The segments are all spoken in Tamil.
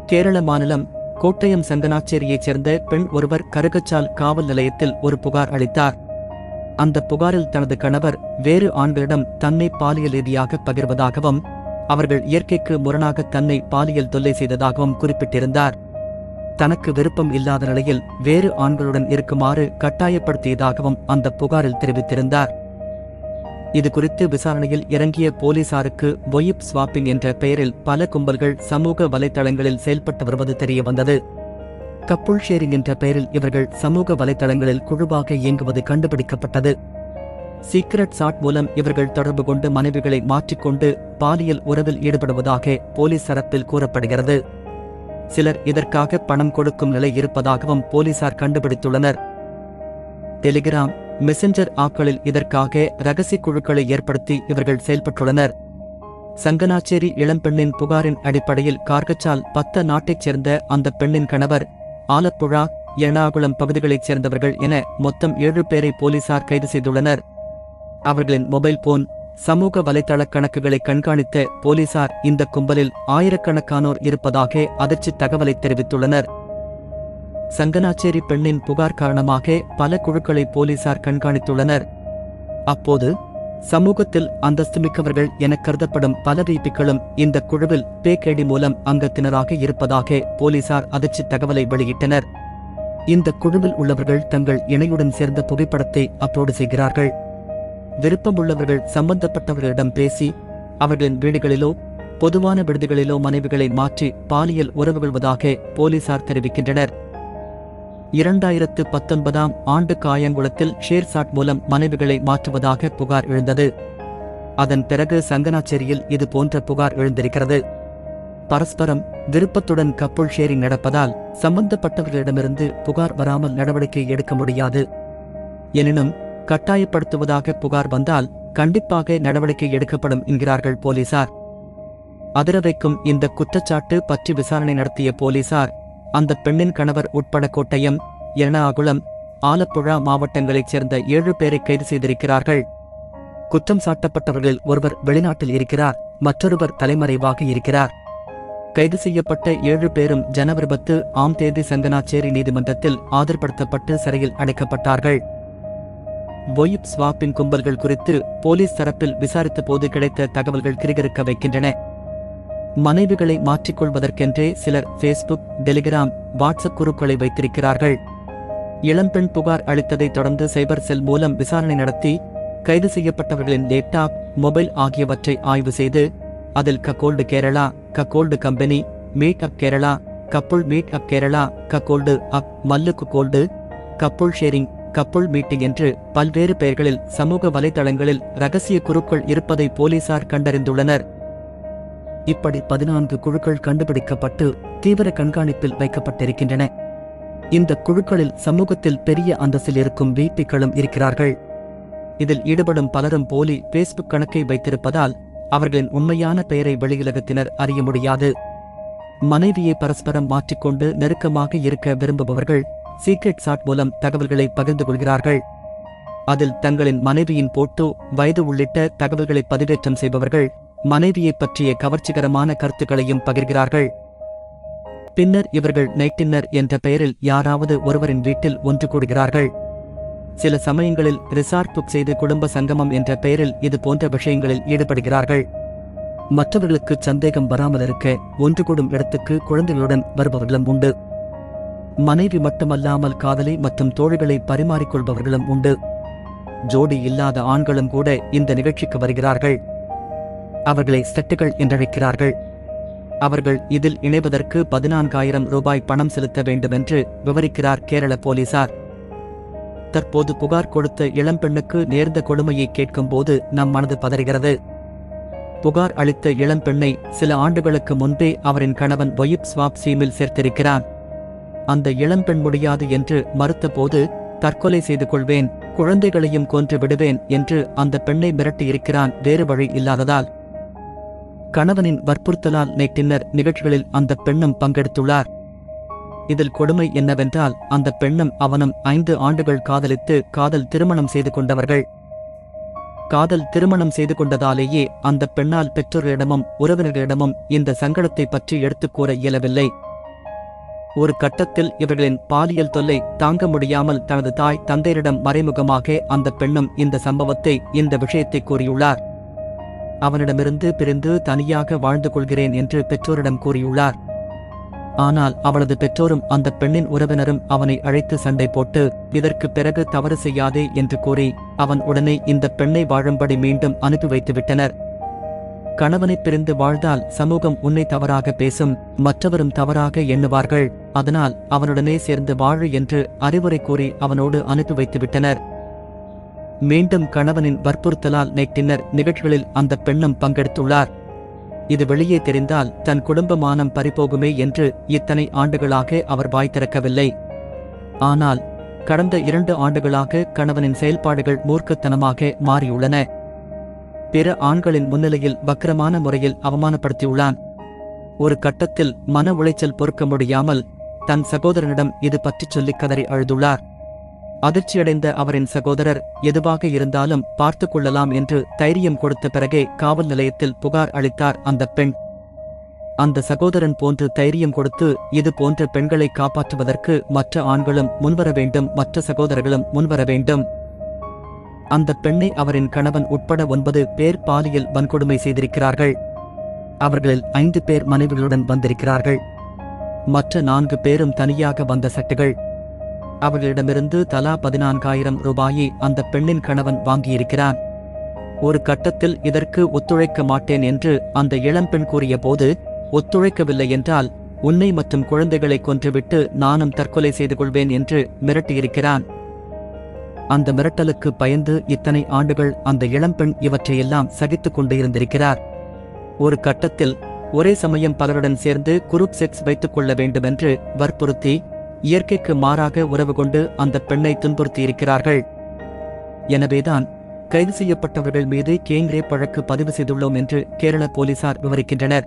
கேரள மாநிலம் கோட்டயம் சங்கனாச்சேரியைச் சேர்ந்த பெண் ஒருவர் கருகச்சால் காவல் நிலையத்தில் ஒரு புகார் அளித்தார் அந்த புகாரில் தனது கணவர் வேறு ஆண்களிடம் தன்னை பாலியல் ரீதியாக பகிர்வதாகவும் அவர்கள் இயற்கைக்கு முரணாக தன்னை பாலியல் தொல்லை செய்ததாகவும் குறிப்பிட்டிருந்தார் தனக்கு விருப்பம் இல்லாத நிலையில் வேறு ஆண்களுடன் இருக்குமாறு கட்டாயப்படுத்தியதாகவும் அந்த புகாரில் தெரிவித்திருந்தார் இது குறித்து விசாரணையில் இறங்கிய போலீசாருக்கு ஒயிப் ஸ்வாப்பிங் என்ற பெயரில் பல கும்பல்கள் சமூக வலைத்தளங்களில் செயல்பட்டு வருவது தெரிய வந்தது கப்புள் ஷேரிங் என்ற பெயரில் இவர்கள் சமூக வலைத்தளங்களில் குழுவாக இயங்குவது கண்டுபிடிக்கப்பட்டது சீக்ரெட் சாட் மூலம் இவர்கள் தொடர்பு கொண்டு மனைவிகளை மாற்றிக்கொண்டு பாலியல் உறவில் ஈடுபடுவதாக போலீஸ் தரப்பில் கூறப்படுகிறது சிலர் இதற்காக பணம் கொடுக்கும் நிலை இருப்பதாகவும் போலீசார் கண்டுபிடித்துள்ளனர் டெலிகிராம் மெசஞ்சர் ஆக்களில் இதற்காக ரகசிய குழுக்களை ஏற்படுத்தி இவர்கள் செயல்பட்டுள்ளனர் சங்கனாச்சேரி இளம்பெண்ணின் புகாரின் அடிப்படையில் கார்கச்சால் பத்த நாட்டைச் சேர்ந்த அந்த பெண்ணின் கணவர் ஆலப்புழா எர்ணாகுளம் பகுதிகளைச் சேர்ந்தவர்கள் என மொத்தம் ஏழு பேரை போலீசார் கைது செய்துள்ளனர் அவர்களின் மொபைல் போன் சமூக வலைதள கணக்குகளை கண்காணித்த போலீசார் இந்த கும்பலில் ஆயிரக்கணக்கானோர் இருப்பதாக அதிர்ச்சி தகவலை தெரிவித்துள்ளனர் சங்கனாச்சேரி பெண்ணின் புகார் காரணமாக பல குழுக்களை போலீசார் கண்காணித்துள்ளனர் அப்போது சமூகத்தில் அந்தஸ்துமிக்கவர்கள் என கருதப்படும் பல வீப்பிக்களும் இந்த குழுவில் பேக்கேடி மூலம் அங்கத்தினராக இருப்பதாக போலீசார் அதிர்ச்சி தகவலை வெளியிட்டனர் இந்த குழுவில் உள்ளவர்கள் தங்கள் இணையுடன் சேர்ந்த புகைப்படத்தை அப்லோடு செய்கிறார்கள் விருப்பமுள்ளவர்கள் சம்பந்தப்பட்டவர்களிடம் பேசி அவர்களின் வீடுகளிலோ பொதுவான விடுதிகளிலோ மனைவிகளை மாற்றி பாலியல் உறவு கொள்வதாக போலீசார் தெரிவிக்கின்றனர் இரண்டாயிரத்து பத்தொன்பதாம் ஆண்டு காயங்குளத்தில் ஷேர்சாட் மூலம் மனைவிகளை மாற்றுவதாக புகார் எழுந்தது அதன் பிறகு சங்கனாச்சேரியில் இது போன்ற புகார் எழுந்திருக்கிறது பரஸ்பரம் விருப்பத்துடன் கப்புள் ஷேரிங் நடப்பதால் சம்பந்தப்பட்டவர்களிடமிருந்து புகார் வராமல் நடவடிக்கை எடுக்க முடியாது எனினும் கட்டாயப்படுத்துவதாக புகார் வந்தால் கண்டிப்பாக நடவடிக்கை எடுக்கப்படும் என்கிறார்கள் போலீசார் அதிர வைக்கும் இந்த குற்றச்சாட்டு பற்றி விசாரணை நடத்திய போலீசார் அந்த பெண்ணின் கணவர் உட்பட கோட்டயம் எர்ணாகுளம் ஆலப்புழா மாவட்டங்களைச் சேர்ந்த ஏழு பேரை கைது செய்திருக்கிறார்கள் குற்றம் சாட்டப்பட்டவர்களில் ஒருவர் வெளிநாட்டில் இருக்கிறார் மற்றொருவர் தலைமறைவாக இருக்கிறார் கைது செய்யப்பட்ட ஏழு பேரும் ஜனவரி பத்து ஆம் தேதி சங்கனாச்சேரி நீதிமன்றத்தில் ஆதரப்படுத்தப்பட்டு சிறையில் அடைக்கப்பட்டார்கள் ஒயிப் ஸ்வாப்பின் கும்பல்கள் குறித்து போலீஸ் தரப்பில் விசாரித்த போது கிடைத்த தகவல்கள் கிரிகரிக்க வைக்கின்றன மனைவிகளை மாற்றிக்கொள்வதற்கென்றே சிலர் ஃபேஸ்புக் டெலிகிராம் வாட்ஸ்அப் குரூப்களை வைத்திருக்கிறார்கள் இளம்பெண் புகார் அளித்ததைத் தொடர்ந்து சைபர் செல் மூலம் விசாரணை நடத்தி கைது செய்யப்பட்டவர்களின் லேப்டாப் மொபைல் ஆகியவற்றை ஆய்வு செய்து அதில் cuckold Kerala cuckold company meet up Kerala couple meet up Kerala cuckold up மல்லுக்கு கோல்டு கப்புள் ஷேரிங் கப்புள் மீட்டிங் என்று பல்வேறு பெயர்களில் சமூக வலைதளங்களில் ரகசிய குருக்கள் இருப்பதை போலீசார் கண்டறிந்துள்ளனர் இப்படி பதினான்கு குழுக்கள் கண்டுபிடிக்கப்பட்டு தீவிர கண்காணிப்பில் வைக்கப்பட்டிருக்கின்றன இந்த குழுக்களில் சமூகத்தில் பெரிய அந்தஸ்தில் இருக்கும் வீப்பிக்களும் இருக்கிறார்கள் இதில் ஈடுபடும் பலரும் போலி பேஸ்புக் கணக்கை வைத்திருப்பதால் அவர்களின் உண்மையான பெயரை வெளியுலகத்தினர் அறிய முடியாது மனைவியை பரஸ்பரம் மாற்றிக்கொண்டு நெருக்கமாக இருக்க விரும்புபவர்கள் சீக்ரெட் சாட் மூலம் தகவல்களை பகிர்ந்து கொள்கிறார்கள் அதில் தங்களின் மனைவியின் போட்டோ வயது உள்ளிட்ட தகவல்களை பதிவேற்றம் செய்பவர்கள் மனைவியைப் பற்றிய கவர்ச்சிகரமான கருத்துக்களையும் பகிர்கிறார்கள் பின்னர் இவர்கள் நைட்டின்னர் என்ற பெயரில் யாராவது ஒருவரின் வீட்டில் ஒன்று கூடுகிறார்கள் சில சமயங்களில் ரிசார்ட் புக் செய்து குடும்ப சங்கமம் என்ற பெயரில் இது போன்ற விஷயங்களில் ஈடுபடுகிறார்கள் மற்றவர்களுக்கு சந்தேகம் வராமல் இருக்க ஒன்று கூடும் இடத்துக்கு குழந்தைகளுடன் வருபவர்களும் உண்டு மனைவி மட்டுமல்லாமல் காதலி மற்றும் தோழிகளை பரிமாறிக்கொள்பவர்களும் உண்டு ஜோடி இல்லாத ஆண்களும் கூட இந்த நிகழ்ச்சிக்கு வருகிறார்கள் அவர்களை செட்டுகள் என்றழைக்கிறார்கள் அவர்கள் இதில் இணைவதற்கு பதினான்காயிரம் ரூபாய் பணம் செலுத்த வேண்டுமென்று விவரிக்கிறார் கேரள போலீசார் தற்போது புகார் கொடுத்த இளம்பெண்ணுக்கு நேர்ந்த கொடுமையை கேட்கும்போது நம் மனது பதறுகிறது புகார் அளித்த இளம்பெண்ணை சில ஆண்டுகளுக்கு முன்பே அவரின் கணவன் ஒயிப் ஸ்வாப் சீமில் சேர்த்திருக்கிறான் அந்த இளம்பெண் முடியாது என்று மறுத்தபோது தற்கொலை செய்து கொள்வேன் குழந்தைகளையும் கொன்று விடுவேன் என்று அந்த பெண்ணை மிரட்டியிருக்கிறான் வேறு வழி இல்லாததால் கணவனின் வற்புறுத்தலால் நேற்றின்னர் நிகழ்ச்சிகளில் அந்த பெண்ணும் பங்கெடுத்துள்ளார் இதில் கொடுமை என்னவென்றால் அந்த பெண்ணும் அவனும் ஐந்து ஆண்டுகள் காதலித்து காதல் திருமணம் செய்து கொண்டவர்கள் காதல் திருமணம் செய்து கொண்டதாலேயே அந்த பெண்ணால் பெற்றோர்களிடமும் உறவினர்களிடமும் இந்த சங்கடத்தை பற்றி எடுத்துக் கூற இயலவில்லை ஒரு கட்டத்தில் இவர்களின் பாலியல் தொல்லை தாங்க முடியாமல் தனது தாய் தந்தையரிடம் மறைமுகமாக அந்த பெண்ணும் இந்த சம்பவத்தை இந்த விஷயத்தை கூறியுள்ளார் அவனிடமிருந்து பிரிந்து தனியாக வாழ்ந்து கொள்கிறேன் என்று பெற்றோரிடம் கூறியுள்ளார் ஆனால் அவளது பெற்றோரும் அந்த பெண்ணின் உறவினரும் அவனை அழைத்து சண்டை போட்டு இதற்கு பிறகு தவறு செய்யாதே என்று கூறி அவன் உடனே இந்த பெண்ணை வாழும்படி மீண்டும் அனுப்பி வைத்து விட்டனர் கணவனை பிரிந்து வாழ்ந்தால் சமூகம் உன்னை தவறாக பேசும் மற்றவரும் தவறாக எண்ணுவார்கள் அதனால் அவனுடனே சேர்ந்து வாழு என்று அறிவுரை கூறி அவனோடு அனுப்பி வைத்து விட்டனர் மீண்டும் கணவனின் வற்புறுத்தலால் நேற்றினர் நிகழ்ச்சிகளில் அந்த பெண்ணும் பங்கெடுத்துள்ளார் இது வெளியே தெரிந்தால் தன் குடும்ப மானம் பறிபோகுமே என்று இத்தனை ஆண்டுகளாக அவர் வாய் திறக்கவில்லை ஆனால் கடந்த இரண்டு ஆண்டுகளாக கணவனின் செயல்பாடுகள் மூர்க்கத்தனமாக மாறியுள்ளன பிற ஆண்களின் முன்னிலையில் வக்கிரமான முறையில் அவமானப்படுத்தியுள்ளான் ஒரு கட்டத்தில் மன உளைச்சல் பொறுக்க முடியாமல் தன் சகோதரனிடம் இது பற்றிச் சொல்லிக் கதறி அழுதுள்ளார் அதிர்ச்சியடைந்த அவரின் சகோதரர் எதுவாக இருந்தாலும் பார்த்துக் கொள்ளலாம் என்று தைரியம் கொடுத்த பிறகே காவல் நிலையத்தில் புகார் அளித்தார் அந்த பெண் அந்த சகோதரன் போன்று தைரியம் கொடுத்து இது போன்ற பெண்களை காப்பாற்றுவதற்கு மற்ற ஆண்களும் முன்வர வேண்டும் மற்ற சகோதரர்களும் முன்வர வேண்டும் அந்த பெண்ணை அவரின் கணவன் உட்பட ஒன்பது பேர் பாலியல் வன்கொடுமை செய்திருக்கிறார்கள் அவர்களில் ஐந்து பேர் மனைவிகளுடன் வந்திருக்கிறார்கள் மற்ற நான்கு பேரும் தனியாக வந்த சட்டுகள் அவர்களிடமிருந்து தலா பதினான்காயிரம் ரூபாயை அந்த பெண்ணின் கணவன் வாங்கியிருக்கிறான் ஒரு கட்டத்தில் இதற்கு ஒத்துழைக்க மாட்டேன் என்று அந்த இளம்பெண் கூறிய போது ஒத்துழைக்கவில்லை என்றால் உன்னை மற்றும் குழந்தைகளை கொன்றுவிட்டு நானும் தற்கொலை செய்து கொள்வேன் என்று மிரட்டியிருக்கிறான் அந்த மிரட்டலுக்கு பயந்து இத்தனை ஆண்டுகள் அந்த இளம்பெண் இவற்றையெல்லாம் சகித்துக் கொண்டு இருந்திருக்கிறார் ஒரு கட்டத்தில் ஒரே சமயம் பலருடன் சேர்ந்து குரூப் செக்ஸ் வைத்துக் கொள்ள வேண்டுமென்று வற்புறுத்தி இயற்கைக்கு மாறாக உறவு கொண்டு அந்த பெண்ணை துன்புறுத்தியிருக்கிறார்கள் எனவேதான் கைது செய்யப்பட்டவர்கள் மீது கேங்ரே வழக்கு பதிவு செய்துள்ளோம் என்று கேரள போலீசார் விவரிக்கின்றனர்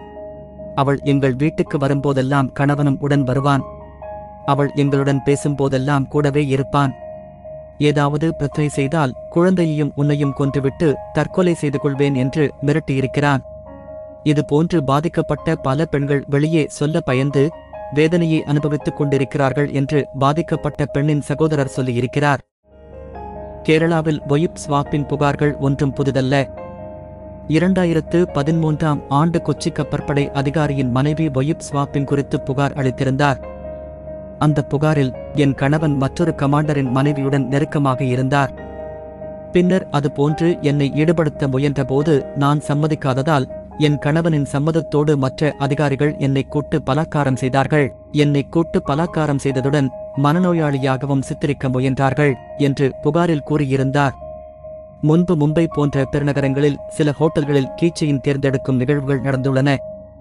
அவள் எங்கள் வீட்டுக்கு வரும்போதெல்லாம் கணவனும் உடன் வருவான் அவள் எங்களுடன் பேசும்போதெல்லாம் கூடவே இருப்பான் ஏதாவது பிரச்சனை செய்தால் குழந்தையையும் உன்னையும் கொன்றுவிட்டு தற்கொலை செய்து கொள்வேன் என்று மிரட்டியிருக்கிறான் இது போன்று பாதிக்கப்பட்ட பல பெண்கள் வெளியே சொல்ல பயந்து வேதனையை அனுபவித்துக் கொண்டிருக்கிறார்கள் என்று பாதிக்கப்பட்ட பெண்ணின் சகோதரர் சொல்லியிருக்கிறார் கேரளாவில் ஒயிப் ஸ்வாப்பின் புகார்கள் ஒன்றும் புதிதல்ல இரண்டாயிரத்து பதிமூன்றாம் ஆண்டு கொச்சி கப்பற்படை அதிகாரியின் மனைவி ஒயிப் ஸ்வாப்பின் குறித்து புகார் அளித்திருந்தார் அந்த புகாரில் என் கணவன் மற்றொரு கமாண்டரின் மனைவியுடன் நெருக்கமாக இருந்தார் பின்னர் அது போன்று என்னை ஈடுபடுத்த முயன்றபோது நான் சம்மதிக்காததால் என் கணவனின் சம்மதத்தோடு மற்ற அதிகாரிகள் என்னை கூட்டு பலாக்காரம் செய்தார்கள் என்னை கூட்டு பலாக்காரம் செய்ததுடன் மனநோயாளியாகவும் சித்தரிக்க முயன்றார்கள் என்று புகாரில் கூறியிருந்தார் முன்பு மும்பை போன்ற பெருநகரங்களில் சில ஹோட்டல்களில் கீச்சையின் தேர்ந்தெடுக்கும் நிகழ்வுகள் நடந்துள்ளன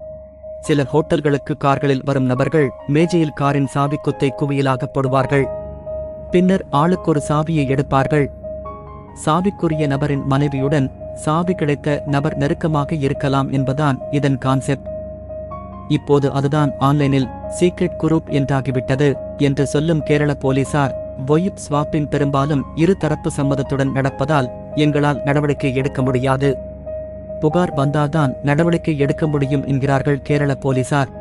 சில ஹோட்டல்களுக்கு கார்களில் வரும் நபர்கள் மேஜையில் காரின் சாவிக்குத்தை குவியலாக போடுவார்கள் பின்னர் ஆளுக்கொரு சாவியை எடுப்பார்கள் சாவிக்குரிய நபரின் மனைவியுடன் சாவி கிடைத்த நபர் நெருக்கமாக இருக்கலாம் என்பதான் இதன் கான்செப்ட் இப்போது அதுதான் ஆன்லைனில் சீக்ரெட் குரூப் என்றாகிவிட்டது என்று சொல்லும் கேரள போலீசார் ஒயிப் ஸ்வாப்பிங் பெரும்பாலும் இரு தரப்பு சம்மதத்துடன் நடப்பதால் எங்களால் நடவடிக்கை எடுக்க முடியாது புகார் வந்தால்தான் நடவடிக்கை எடுக்க முடியும் என்கிறார்கள் கேரள போலீசார்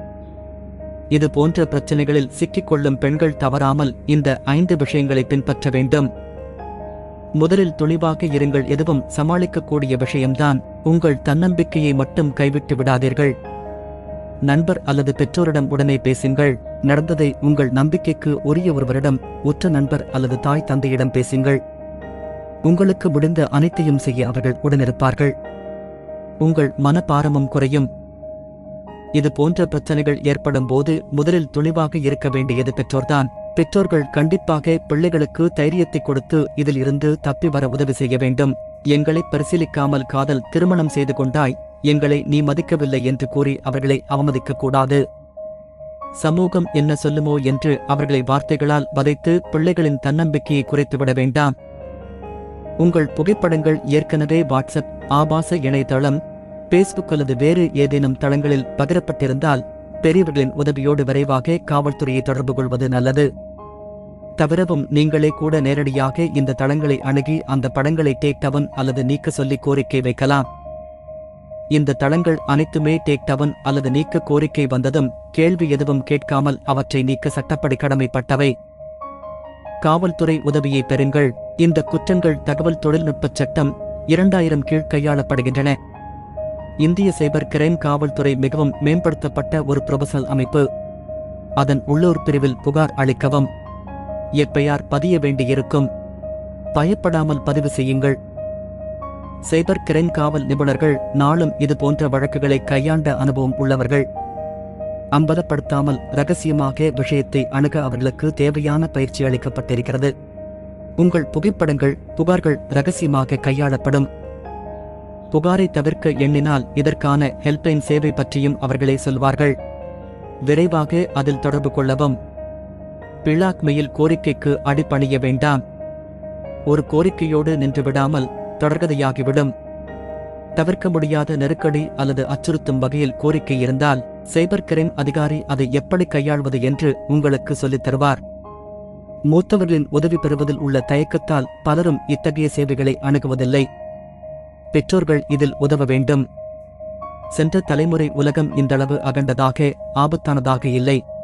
இது போன்ற பிரச்சனைகளில் சிக்கிக்கொள்ளும் பெண்கள் தவறாமல் இந்த ஐந்து விஷயங்களை பின்பற்ற வேண்டும் முதலில் துணிவாக இருங்கள் எதுவும் சமாளிக்கக்கூடிய விஷயம்தான் உங்கள் தன்னம்பிக்கையை மட்டும் கைவிட்டு விடாதீர்கள் நண்பர் அல்லது பெற்றோரிடம் உடனே பேசுங்கள் நடந்ததை உங்கள் நம்பிக்கைக்கு உரிய ஒருவரிடம் உற்ற நண்பர் அல்லது தாய் தந்தையிடம் பேசுங்கள் உங்களுக்கு முடிந்த அனைத்தையும் செய்ய அவர்கள் உடனிருப்பார்கள் உங்கள் மனபாரமும் குறையும் இது போன்ற பிரச்சனைகள் ஏற்படும் போது முதலில் துணிவாக இருக்க வேண்டியது பெற்றோர்தான் பெற்றோர்கள் கண்டிப்பாக பிள்ளைகளுக்கு தைரியத்தை கொடுத்து இதில் இருந்து தப்பி வர உதவி செய்ய வேண்டும் எங்களை பரிசீலிக்காமல் காதல் திருமணம் செய்து கொண்டாய் எங்களை நீ மதிக்கவில்லை என்று கூறி அவர்களை அவமதிக்கக் கூடாது சமூகம் என்ன சொல்லுமோ என்று அவர்களை வார்த்தைகளால் வதைத்து பிள்ளைகளின் தன்னம்பிக்கையை குறைத்துவிட வேண்டாம் உங்கள் புகைப்படங்கள் ஏற்கனவே வாட்ஸ்அப் ஆபாச இணையதளம் பேஸ்புக் அல்லது வேறு ஏதேனும் தளங்களில் பகிரப்பட்டிருந்தால் பெரியவர்களின் உதவியோடு விரைவாக காவல்துறையை தொடர்பு கொள்வது நல்லது தவிரவும் நீங்களே கூட நேரடியாக இந்த தளங்களை அணுகி அந்த படங்களை டேக் டவுன் அல்லது நீக்க சொல்லி கோரிக்கை வைக்கலாம் இந்த தளங்கள் அனைத்துமே டேக் டவுன் அல்லது நீக்க கோரிக்கை வந்ததும் கேள்வி எதுவும் கேட்காமல் அவற்றை நீக்க சட்டப்படி கடமைப்பட்டவை காவல்துறை உதவியை பெறுங்கள் இந்த குற்றங்கள் தகவல் தொழில்நுட்பச் சட்டம் இரண்டாயிரம் கீழ் கையாளப்படுகின்றன இந்திய சைபர் கிரைம் காவல்துறை மிகவும் மேம்படுத்தப்பட்ட ஒரு புரொபசனல் அமைப்பு அதன் உள்ளூர் பிரிவில் புகார் அளிக்கவும் எப்பெயர் பதிய வேண்டியிருக்கும் பயப்படாமல் பதிவு செய்யுங்கள் சைபர் கிரைம் காவல் நிபுணர்கள் நாளும் இது போன்ற வழக்குகளை கையாண்ட அனுபவம் உள்ளவர்கள் அம்பலப்படுத்தாமல் ரகசியமாக விஷயத்தை அணுக அவர்களுக்கு தேவையான பயிற்சி அளிக்கப்பட்டிருக்கிறது உங்கள் புகைப்படங்கள் புகார்கள் ரகசியமாக கையாளப்படும் புகாரை தவிர்க்க எண்ணினால் இதற்கான ஹெல்ப்லைன் சேவை பற்றியும் அவர்களே சொல்வார்கள் விரைவாக அதில் தொடர்பு கொள்ளவும் பிளாக் மெயில் கோரிக்கைக்கு அடிபணிய வேண்டாம் ஒரு கோரிக்கையோடு நின்று விடாமல் தொடர்கதையாகிவிடும் தவிர்க்க முடியாத நெருக்கடி அல்லது அச்சுறுத்தும் வகையில் கோரிக்கை இருந்தால் சைபர் கிரைம் அதிகாரி அதை எப்படி கையாள்வது என்று உங்களுக்கு சொல்லித் தருவார் மூத்தவர்களின் உதவி பெறுவதில் உள்ள தயக்கத்தால் பலரும் இத்தகைய சேவைகளை அணுகுவதில்லை பெற்றோர்கள் இதில் உதவ வேண்டும் சென்ற தலைமுறை உலகம் இந்தளவு அகண்டதாக ஆபத்தானதாக இல்லை